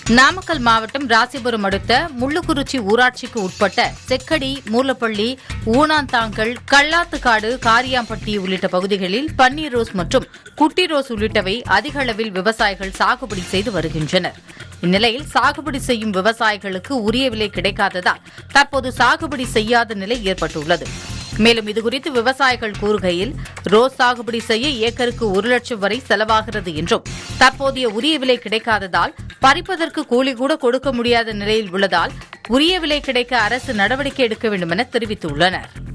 நாமக்கல் மாவட்டம் ராசிபுரம் அடுத்த முள்ளுக்குறிச்சி ஊராட்சிக்கு உட்பட்ட செக்கடி மூலப்பள்ளி ஊனாந்தாங்கல் கள்ளாத்துக்காடு காரியாம்பட்டி உள்ளிட்ட பகுதிகளில் பன்னீர் ரோஸ் மற்றும் குட்டி ரோஸ் உள்ளிட்டவை அதிக அளவில் விவசாயிகள் சாகுபடி செய்து வருகின்றனர் இந்நிலையில் சாகுபடி செய்யும் விவசாயிகளுக்கு உரிய விலை கிடைக்காததால் தற்போது சாகுபடி செய்யாத நிலை ஏற்பட்டுள்ளது மேலும் இதுகுறித்து விவசாயிகள் கூறுகையில் ரோஸ் சாகுபடி செய்ய ஏக்கருக்கு ஒரு லட்சம் வரை செலவாகிறது என்றும் தற்போதைய உரிய விலை கிடைக்காததால் பறிப்பதற்கு கூலி கூட கொடுக்க முடியாத நிலையில் உள்ளதால் உரிய விலை கிடைக்க அரசு நடவடிக்கை எடுக்க வேண்டும் என தெரிவித்துள்ளனர்